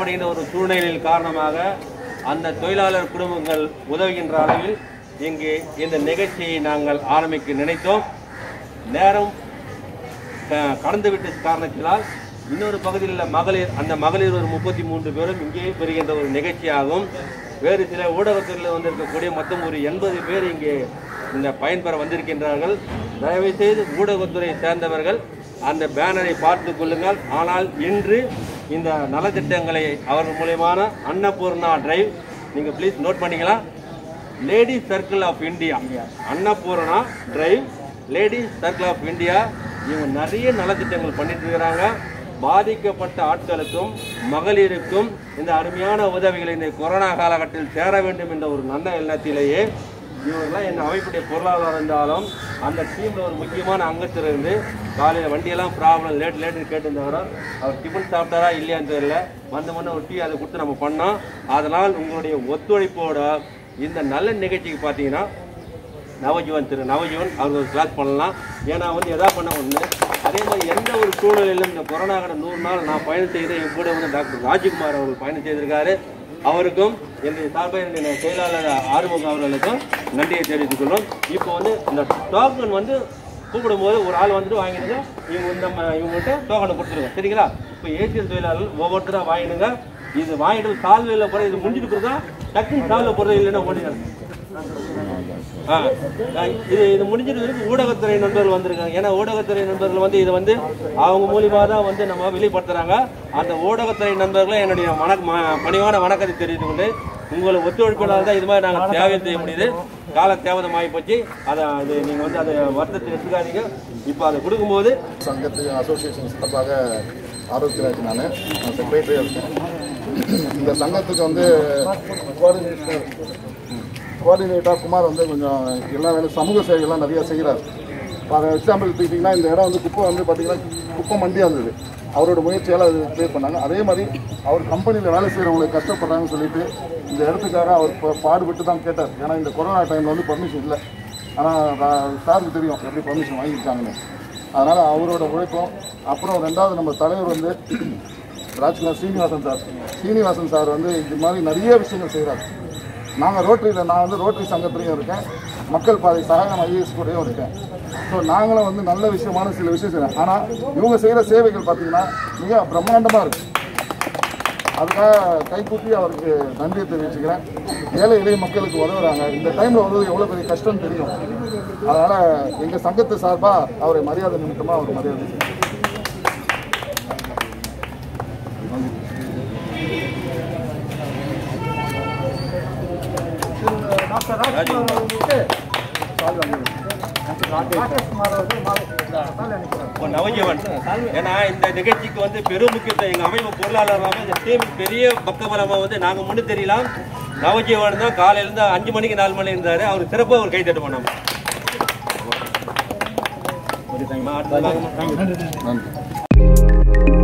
திண்டாடுகின்ற ஒரு சூழ்நிலையின் காரணமாக அந்த தொழிலாளர் குடும்பங்கள் உதவுகின்ற அளவில் இங்கு இந்த நிகழ்ச்சியை நாங்கள் ஆரம்பிக்க நினைத்தோம் நேரம் க- கடந்துவிட்ட காரணத்தினால் இன்னொரு பகுதியில் உள்ள மகளிர் அந்த மகளிர் ஒரு முப்பத்தி மூன்று பேரும் இங்கே பெறுகின்ற ஒரு நிகழ்ச்சியாகும் வேறு சில ஊடகத்துறையில் வந்திருக்கக்கூடிய மொத்தம் ஒரு எண்பது பேர் இங்கே இந்த பயன்பெற வந்திருக்கின்றார்கள் தயவுசெய்து ஊடகத்துறை சேர்ந்தவர்கள் அந்த பேனரை பார்த்து கொள்ளுங்கள் ஆனால் இன்று இந்த நலத்திட்டங்களை அவர்கள் மூலியமான அன்னபூர்ணா டிரைவ் நீங்கள் ப்ளீஸ் நோட் பண்ணிக்கலாம் ladies circle of India Annapurna drive ladies circle of India இவங்க நிறைய நலத்திட்டங்கள் பண்ணிட்டு இருக்கிறாங்க பாதிக்கப்பட்ட ஆட்களுக்கும் மகளிருக்கும் இந்த அருமையான உதவிகளை இந்த கொரோனா காலகட்டத்தில் சேர வேண்டும் என்ற ஒரு நல்ல எண்ணத்திலேயே இவங்கெல்லாம் என் அமைப்புடைய பொருளாதாரம் இருந்தாலும் அந்த டீமில் ஒரு முக்கியமான அங்கத்தில் இருந்து காலையில் வண்டியெல்லாம் ப்ராப்ளம் லேட் லேட்டுன்னு கேட்டிருந்தவரோ அவர் டிஃபன் சாப்பிட்டாரா இல்லையான்னு தெரியல வந்த முன்னே ஒரு டீ அதை கொடுத்து நம்ம பண்ணோம் அதனால் உங்களுடைய ஒத்துழைப்போட இந்த நல்ல நிகழ்ச்சிக்கு பார்த்தீங்கன்னா நவஜீவன் திரு நவஜீவன் அவர் ஒரு கிளாஸ் பண்ணலாம் ஏன்னா வந்து எதா பண்ண ஒன்று அதே மாதிரி எந்த ஒரு சூழ்நிலையிலும் இந்த கொரோனா கடை நூறு நாள் நான் பயணம் செய்த என் கூட வந்து டாக்டர் ராஜ்குமார் அவர்கள் பயணம் செய்திருக்காரு அவருக்கும் என்னுடைய சார்பாக என்னுடைய செயலாளர் ஆறுமுகம் அவர்களுக்கும் நன்றியை தெரிவித்துக் கொள்வோம் இப்போ வந்து இந்த டோக்கன் வந்து கூப்பிடும்போது ஒரு ஆள் வந்துட்டு வாங்கிடுங்க இவங்க வந்து நம்ம இவங்ககிட்ட டோக்கனை கொடுத்துருங்க சரிங்களா இப்போ ஏசியல் தொழிலாளர்கள் ஒவ்வொருத்தராக வாங்கிடுங்க இது வாங்கிட்டு சால்வையில் போகிற இது முடிஞ்சிட்டு போகிறதா டக்குன்னு சால்வை போகிறது இல்லைன்னா ஓடிடுங்க ஆ, ஆ, இது இது முடிஞ்சிட்டு இருக்கு ஊடகத்துறை நண்பர்கள் வந்திருக்காங்க ஏன்னா ஊடகத்துறை நண்பர்கள் வந்து இதை வந்து அவங்க மூலியமாக தான் வந்து நம்ம வெளிப்படுத்துறாங்க அந்த ஊடகத்துறை நண்பர்களை என்னுடைய வணக்க ம- பணிவான வணக்கத்தை தெரிவித்துக் கொண்டு உங்களை ஒத்துழைப்பினால் தான் இது மாதிரி நாங்கள் தேவை செய்ய முடியுது கால தேவதமாகி போச்சு அதை அது நீங்கள் வந்து அதை வருத்தத்தை எடுத்துக்காதீங்க இப்போ அதை கொடுக்கும்போது சங்கத்து அசோசியேஷன் சார்பாக ஆரோக்கியராஜ் நான் நான் செக்ரட்டரியாக இருக்கேன் இந்த சங்கத்துக்கு வந்து கோஆர்டினேட்டர் கோஆர்டினேட்டர் குமார் வந்து கொஞ்சம் எல்லா வேலையும் சமூக சேவைகள்லாம் நிறையா செய்கிறார் ஃபார் எக்ஸாம்பிள் எடுத்துக்கிட்டிங்கன்னா இந்த இடம் வந்து குப்பை வந்து பார்த்திங்கன்னா குப்பை மண்டியாக இருந்தது அவரோட முயற்சியால் அது க்ளியர் பண்ணாங்க அதே மாதிரி அவர் கம்பெனியில் வேலை செய்கிறவங்களுக்கு கஷ்டப்படுறாங்கன்னு சொல்லிட்டு இந்த இடத்துக்காக அவர் பா- பாடுபட்டு தான் கேட்டார் ஏன்னா இந்த கொரோனா டைமில் வந்து பர்மிஷன் இல்லை ஆனால் சாருக்கு தெரியும் எப்படி பர்மிஷன் வாங்கியிருக்காங்கன்னு அதனால் அவரோட உழைப்பும் அப்புறம் ரெண்டாவது நம்ம தலைவர் வந்து ராஜ்குமார் சீனிவாசன் சார் சீனிவாசன் சார் வந்து இது மாதிரி நிறைய விஷயங்கள் செய்கிறார் நாங்கள் ரோட்டரியில் நான் வந்து ரோட்டரி சங்கத்துலேயும் இருக்கேன் மக்கள் பாதை சகாயம் ஐஏஎஸ் கூடயும் இருக்கேன் ஸோ நாங்களும் வந்து நல்ல விஷயமான சில விஷயம் செய்கிறோம் ஆனால் இவங்க செய்கிற சேவைகள் பார்த்தீங்கன்னா மிக பிரம்மாண்டமாக இருக்குது அதுக்காக கைகூப்பி அவருக்கு நன்றியை தெரிவிச்சுக்கிறேன் ஏழை எளிய மக்களுக்கு உதவுறாங்க இந்த டைமில் உதவி எவ்வளோ பெரிய கஷ்டம்னு தெரியும் அதனால் எங்கள் சங்கத்து சார்பாக அவரை மரியாதை நிமித்தமாக அவர் மரியாதை செய்யணும் இப்போ நவஜீவன் ஏன்னா இந்த நிகழ்ச்சிக்கு வந்து பெரும் முக்கியத்துவம் எங்கள் அமைப்பு பொருளாளராக இந்த டீம் பெரிய பக்கபலமாக வந்து நாங்கள் முன்னு தெரியலாம் நவஜீவன் தான் காலையிலேருந்து அஞ்சு மணிக்கு நாலு மணி இருந்தார் அவர் சிறப்பாக ஒரு கை தட்டு பண்ணோம் நன்றி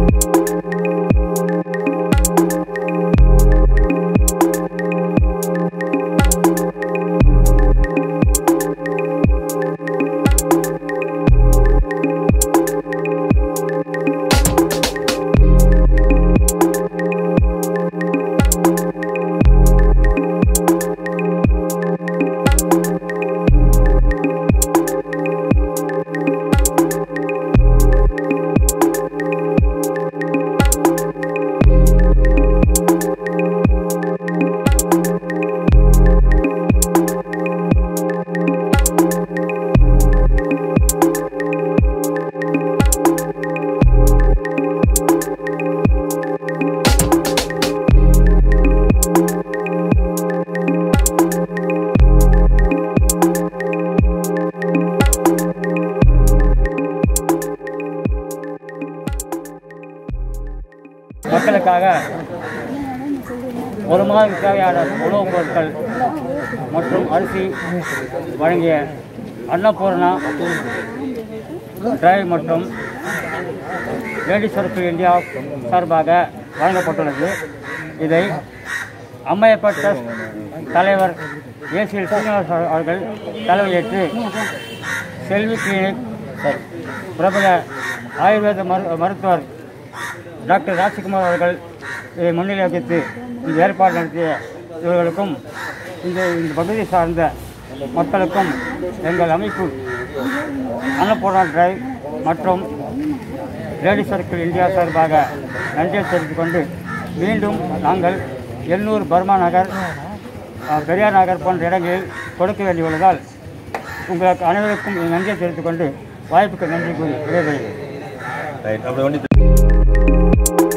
மக்களுக்காக ஒரு மாதம் தேவையான உணவுப் பொருட்கள் மற்றும் அரிசி வழங்கிய அன்னபூர்ணா டிரைவ் மற்றும் லேடிஸ் சர்க்கிள் இந்தியா சார்பாக வழங்கப்பட்டுள்ளது இதை அம்மையப்பர் ட்ரஸ்ட் தலைவர் ஏசிஎல் சீனிவாஸ் அவர்கள் தலைமையேற்று செல்வி கிளினிக் பிரபல ஆயுர்வேத மரு மருத்துவர் டாக்டர் ராஜ்குமார் அவர்கள் இதை முன்னிலை வைத்து இந்த ஏற்பாடு நடத்திய இவர்களுக்கும் இந்த இந்த பகுதி சார்ந்த மக்களுக்கும் எங்கள் அமைப்பு அன்னபூர்ணா டிரைவ் மற்றும் லேடி சர்க்கிள் இந்தியா சார்பாக நன்றியை தெரிவித்துக் கொண்டு மீண்டும் நாங்கள் எண்ணூர் பர்மா நகர் அஹ், பெரியார் நகர் போன்ற இடங்களில் கொடுக்க வேண்டியுள்ளதால் உங்களுக்கு அனைவருக்கும் என் நன்றியை தெரிவித்துக் கொண்டு வாய்ப்புக்கு நன்றி கூறி விடைபெறுகிறேன் ரைட் அப்படி ஒன்று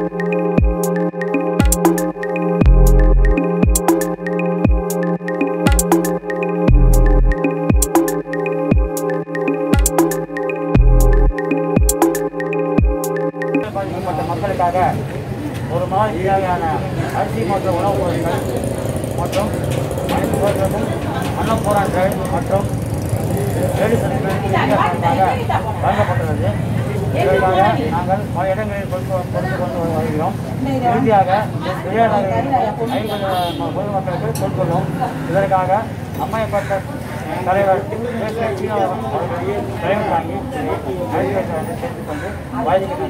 பாதிக்கப்பட்ட மக்களுக்காக ஒரு நாள் தேவையான அரிசி மற்றும் உணவுப் பொருட்கள் மற்றும் அனைத்து பொருட்களுக்கும் அன்னபூரா டிரைவ் மற்றும் லேடிஸ் சார்பாக வழங்கப்பட்டுள்ளது இதற்காக நாங்கள் பல இடங்களில் கொடுத்து கொடுத்து கொண்டு வருகிறோம் இறுதியாக பெரியார் நகரில் ஐம்பது பொதுமக்களுக்கு கொடுத்துள்ளோம் இதற்காக அம்மையப்பட்ட தலைவர் எஸ். எஸ். சீனிவாசன் அவர்களுடைய தலைவர் தாங்கி தெரிவித்துக் கொண்டு வாய்ப்பு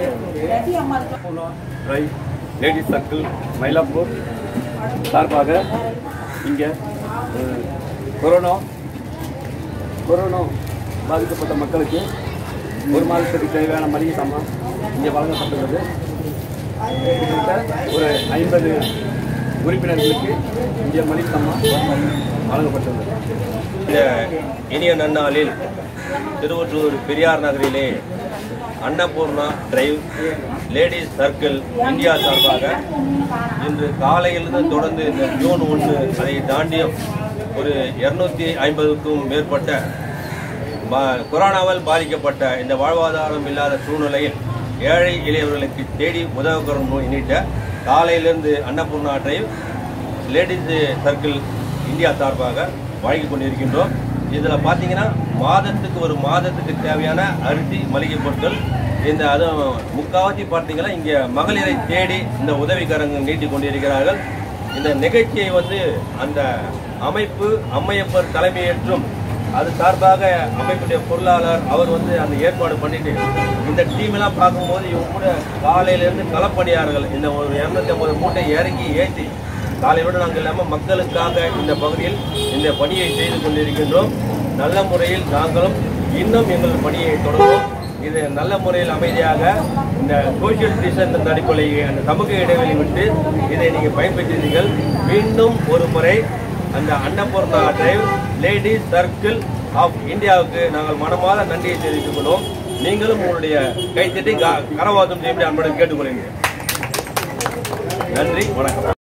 ட்ரை லேடிஸ் சர்க்கிள் மயிலாப்பூர் சார்பாக இங்கே அஹ், கொரோனா கொரோனா பாதிக்கப்பட்ட மக்களுக்கு ஒரு மாதத்துக்கு தேவையான மளிகை சாமான் இங்கே வழங்கப்பட்டுள்ளது கிட்டத்தட்ட ஒரு ஐம்பது உறுப்பினர்களுக்கு இங்கே மளிகை சாமான் வழங்கப்பட்டுள்ளது இந்த இனிய நன்னாளில் திருவொற்றூர் பெரியார் நகரிலே Annapurna drive ladies circle India சார்பாக இன்று காலையிலிருந்து தொடர்ந்து இந்த ஜூன் ஒன்று அதை தாண்டியும் ஒரு இருநூத்தி ஐம்பதுக்கும் மேற்பட்ட பா- கொரோனாவால் பாதிக்கப்பட்ட இந்த வாழ்வாதாரம் இல்லாத சூழ்நிலையில் ஏழை எளியவர்களுக்கு தேடி உதவுகிறோம் எண்ணிட்ட காலையிலிருந்து Annapurna drive ladies circle India சார்பாக வழங்கி கொண்டிருக்கின்றோம் இதில் பார்த்தீங்கன்னா மாதத்துக்கு ஒரு மாதத்துக்கு தேவையான அரிசி மளிகை பொருட்கள் இந்த அதுவும் முக்காவாசி பார்த்தீங்கன்னா இங்கே மகளிரை தேடி இந்த உதவிக்கரங்க நீட்டி கொண்டிருக்கிறார்கள் இந்த நிகழ்ச்சியை வந்து அந்த அமைப்பு அம்மையப்பர் தலைமையேற்றும் அது சார்பாக அமைப்புடைய பொருளாளர் அவர் வந்து அந்த ஏற்பாடு பண்ணிட்டு இந்த டீம் எல்லாம் பார்க்கும்போது இவங்க கூட காலையில இருந்து களப்பணியாளர்கள் இந்த ஒரு இரநூத்தி ஐம்பது மூட்டை இறங்கி ஏற்றி காலையோடு நாங்கள் இல்லாமல் மக்களுக்காக இந்த பகுதியில் இந்த பணியை செய்து கொண்டிருக்கின்றோம் நல்ல முறையில் நாங்களும் இன்னும் எங்கள் பணியை தொடர்வோம் இது நல்ல முறையில் அமைதியாக இந்த சோசியல் டிஸ்டன்ஸ் அடிப்படையை அந்த சமூக இடைவெளி விட்டு இதை நீங்கள் பயன்படுத்தினீர்கள் மீண்டும் ஒரு முறை அந்த Annapurna drive ladies circle of இந்தியாவுக்கு நாங்கள் மனமாத நன்றியை தெரிவித்துக் கொள்வோம் நீங்களும் உங்களுடைய கைத்தட்டி க- கரவாதம் செய்யும்படி அன்புடன் கேட்டுக்கொள்கிறேன் நன்றி வணக்கம்